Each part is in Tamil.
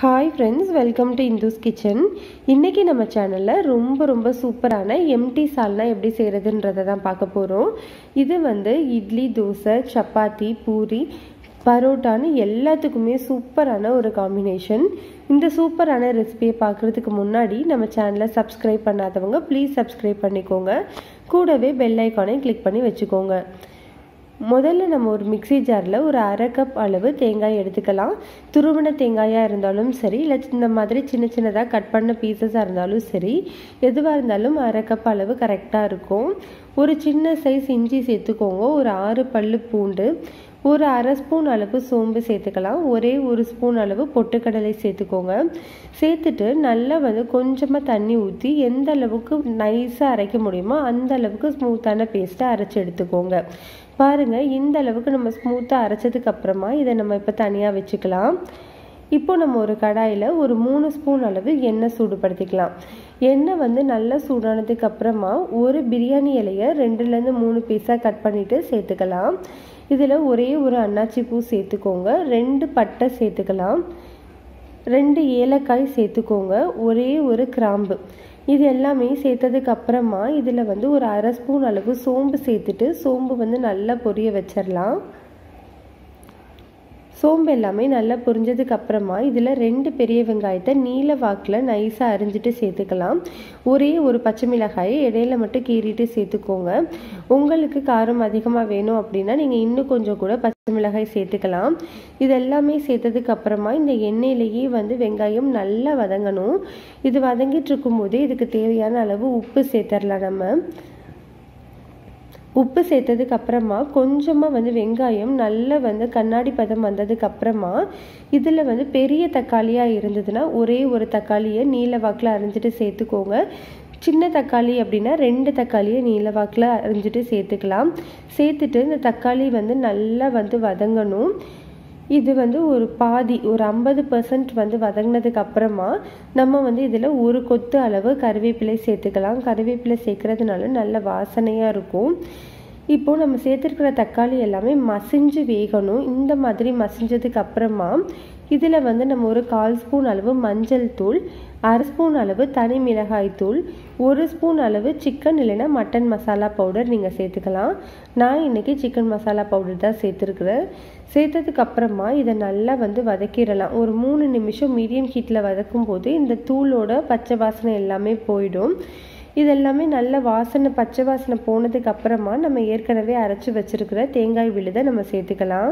hi friends welcome to Indhus kitchen இன்றைக்கி நம்ம சேனலில் ரொம்ப ரொம்ப சூப்பரான எம்டி சால்னா எப்படி செய்கிறதுன்றதை தான் பார்க்க போகிறோம் இது வந்து இட்லி தோசை சப்பாத்தி பூரி பரோட்டான்னு எல்லாத்துக்குமே சூப்பரான ஒரு காம்பினேஷன் இந்த சூப்பரான ரெசிபியை பார்க்குறதுக்கு முன்னாடி நம்ம சேனலை சப்ஸ்கிரைப் பண்ணாதவங்க ப்ளீஸ் சப்ஸ்கிரைப் பண்ணிக்கோங்க கூடவே பெல் ஐக்கானை கிளிக் பண்ணி வச்சுக்கோங்க முதல்ல நம்ம ஒரு மிக்சி ஜாரில் ஒரு அரை கப் அளவு தேங்காய் எடுத்துக்கலாம் துருவன தேங்காயாக இருந்தாலும் சரி இல்லை இந்த மாதிரி சின்ன சின்னதாக கட் பண்ண பீசஸாக இருந்தாலும் சரி எதுவாக இருந்தாலும் அரை கப் அளவு கரெக்டாக இருக்கும் ஒரு சின்ன சைஸ் இஞ்சி சேர்த்துக்கோங்க ஒரு ஆறு பல்லு பூண்டு ஒரு அரை ஸ்பூன் அளவு சோம்பு சேர்த்துக்கலாம் ஒரே ஒரு ஸ்பூன் அளவு பொட்டுக்கடலை சேர்த்துக்கோங்க சேர்த்துட்டு நல்லா வந்து கொஞ்சமாக தண்ணி ஊற்றி எந்த அளவுக்கு நைஸாக அரைக்க முடியுமோ அந்த அளவுக்கு ஸ்மூத்தான பேஸ்ட்டை அரைச்சி எடுத்துக்கோங்க பாருங்கள் இந்த அளவுக்கு நம்ம ஸ்மூத்தாக அரைச்சதுக்கு அப்புறமா இதை நம்ம இப்போ தனியாக வச்சுக்கலாம் இப்போ நம்ம ஒரு கடாயில் ஒரு மூணு ஸ்பூன் அளவு எண்ணெய் சூடுபடுத்திக்கலாம் எண்ணெய் வந்து நல்லா சூடானதுக்கு அப்புறமா ஒரு பிரியாணி இலையை ரெண்டுலேருந்து மூணு பீஸாக கட் பண்ணிவிட்டு சேர்த்துக்கலாம் இதில் ஒரே ஒரு அன்னாச்சி பூ சேர்த்துக்கோங்க ரெண்டு பட்டை சேர்த்துக்கலாம் ரெண்டு ஏலக்காய் சேர்த்துக்கோங்க ஒரே ஒரு கிராம்பு இது எல்லாமே சேர்த்ததுக்கு அப்புறமா இதில் வந்து ஒரு அரை ஸ்பூன் அளவு சோம்பு சேர்த்துட்டு சோம்பு வந்து நல்லா பொரிய வச்சிடலாம் சோம்பு எல்லாமே நல்லா புரிஞ்சதுக்கு அப்புறமா இதில் ரெண்டு பெரிய வெங்காயத்தை நீல வாக்கில் நைஸாக அரிஞ்சிட்டு சேர்த்துக்கலாம் ஒரே ஒரு பச்சை மிளகாயை இடையில மட்டும் கீறிட்டு சேர்த்துக்கோங்க உங்களுக்கு காரம் அதிகமாக வேணும் அப்படின்னா நீங்கள் இன்னும் கொஞ்சம் கூட பச்சை மிளகாய் சேர்த்துக்கலாம் இது எல்லாமே சேர்த்ததுக்கு அப்புறமா இந்த எண்ணெயிலேயே வந்து வெங்காயம் நல்லா வதங்கணும் இது வதங்கிட்டு இருக்கும்போதே இதுக்கு தேவையான அளவு உப்பு சேர்த்துடலாம் நம்ம உப்பு சேர்த்ததுக்கு அப்புறமா கொஞ்சமாக வந்து வெங்காயம் நல்லா வந்து கண்ணாடி பதம் வந்ததுக்கு அப்புறமா இதில் வந்து பெரிய தக்காளியாக இருந்ததுன்னா ஒரே ஒரு தக்காளியை நீல வாக்கில் அரைஞ்சிட்டு சேர்த்துக்கோங்க சின்ன தக்காளி அப்படின்னா ரெண்டு தக்காளியை நீல வாக்கில் அரிஞ்சிட்டு சேர்த்துக்கலாம் சேர்த்துட்டு இந்த தக்காளி வந்து நல்லா வந்து வதங்கணும் இது வந்து ஒரு பாதி ஒரு ஐம்பது பர்சன்ட் வந்து வதங்கினதுக்கு அப்புறமா நம்ம வந்து இதில் ஒரு கொத்து அளவு கருவேப்பிலை சேர்த்துக்கலாம் கருவேப்பிலை சேர்க்கறதுனால நல்ல வாசனையாக இருக்கும் இப்போது நம்ம சேர்த்துருக்கிற தக்காளி எல்லாமே மசிஞ்சு வேகணும் இந்த மாதிரி மசிஞ்சதுக்கு அப்புறமா இதில் வந்து நம்ம ஒரு கால் ஸ்பூன் அளவு மஞ்சள் தூள் அரை ஸ்பூன் அளவு தனி மிளகாய் தூள் ஒரு ஸ்பூன் அளவு சிக்கன் இல்லைன்னா மட்டன் மசாலா பவுடர் நீங்கள் சேர்த்துக்கலாம் நான் இன்றைக்கி சிக்கன் மசாலா பவுடர் தான் சேர்த்துருக்குறேன் சேர்த்ததுக்கு அப்புறமா இதை நல்லா வந்து வதக்கிடலாம் ஒரு மூணு நிமிஷம் மீடியம் ஹீட்டில் வதக்கும் போது இந்த தூளோட பச்சை வாசனை எல்லாமே போயிடும் இதெல்லாமே நல்ல வாசனை பச்சை வாசனை போனதுக்கு அப்புறமா நம்ம ஏற்கனவே அரைச்சி வச்சிருக்கிற தேங்காய் விழுதை நம்ம சேர்த்துக்கலாம்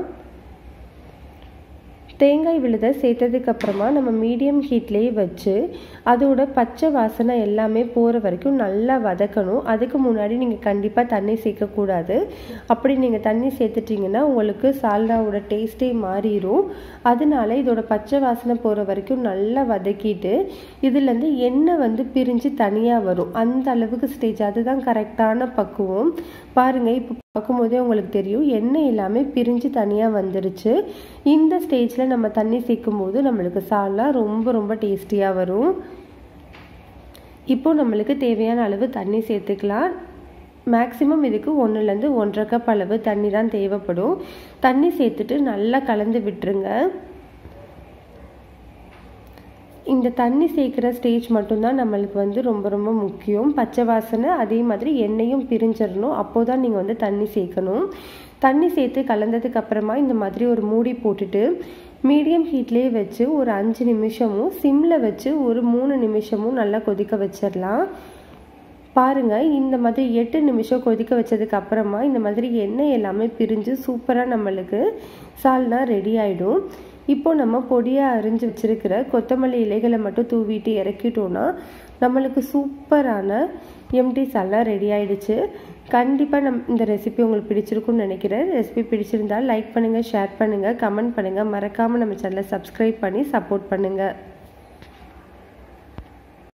தேங்காய் விழுதை சேர்த்ததுக்கு அப்புறமா நம்ம மீடியம் ஹீட்லேயே வச்சு அதோட பச்சை வாசனை எல்லாமே போகிற வரைக்கும் நல்லா வதக்கணும் அதுக்கு முன்னாடி நீங்கள் கண்டிப்பாக தண்ணி சேர்க்கக்கூடாது அப்படி நீங்கள் தண்ணி சேர்த்துட்டிங்கன்னா உங்களுக்கு சால்னாவோட டேஸ்ட்டே மாறிடும் அதனால இதோட பச்சை வாசனை போகிற வரைக்கும் நல்லா வதக்கிட்டு இதுலேருந்து எண்ணெய் வந்து பிரிஞ்சு தனியாக வரும் அந்த அளவுக்கு ஸ்டேஜ் அதுதான் கரெக்டான பக்குவம் பாருங்கள் இப்போ பார்க்கும்போதே உங்களுக்கு தெரியும் எண்ணெய் எல்லாமே பிரிஞ்சு தனியாக வந்துருச்சு இந்த ஸ்டேஜில் நம்ம தண்ணி சேர்க்கும் போது நம்மளுக்கு சால்னா ரொம்ப ரொம்ப டேஸ்டியாக வரும் இப்போ நம்மளுக்கு தேவையான அளவு தண்ணி சேர்த்துக்கலாம் மேக்ஸிமம் இதுக்கு ஒன்றுலேருந்து ஒன்றரை கப் அளவு தண்ணி தான் தேவைப்படும் தண்ணி சேர்த்துட்டு நல்லா கலந்து விட்டுருங்க இந்த தண்ணி சேர்க்குற ஸ்டேஜ் மட்டும்தான் நம்மளுக்கு வந்து ரொம்ப ரொம்ப முக்கியம் பச்சை வாசனை அதே மாதிரி எண்ணெயும் பிரிஞ்சிடணும் அப்போ தான் நீங்கள் வந்து தண்ணி சேர்க்கணும் தண்ணி சேர்த்து கலந்ததுக்கு அப்புறமா இந்த மாதிரி ஒரு மூடி போட்டுட்டு மீடியம் ஹீட்லேயே வச்சு ஒரு அஞ்சு நிமிஷமும் சிம்மில் வச்சு ஒரு மூணு நிமிஷமும் நல்லா கொதிக்க வச்சிடலாம் பாருங்கள் இந்த மாதிரி எட்டு நிமிஷம் கொதிக்க வச்சதுக்கு அப்புறமா இந்த மாதிரி எண்ணெய் எல்லாமே பிரிஞ்சு சூப்பராக நம்மளுக்கு சால்னா ரெடி ஆகிடும் இப்போ நம்ம பொடியாக அரிஞ்சு வச்சுருக்கிற கொத்தமல்லி இலைகளை மட்டும் தூவிட்டு இறக்கிட்டோன்னா நம்மளுக்கு சூப்பரான எம்டி சால்னா ரெடி ஆகிடுச்சு கண்டிப்பாக நம் இந்த ரெசிபி உங்களுக்கு பிடிச்சிருக்குன்னு நினைக்கிறேன் ரெசிபி பிடிச்சிருந்தால் லைக் பண்ணுங்கள் ஷேர் பண்ணுங்கள் கமெண்ட் பண்ணுங்கள் மறக்காமல் நம்ம சேனலை சப்ஸ்கிரைப் பண்ணி சப்போர்ட் பண்ணுங்கள்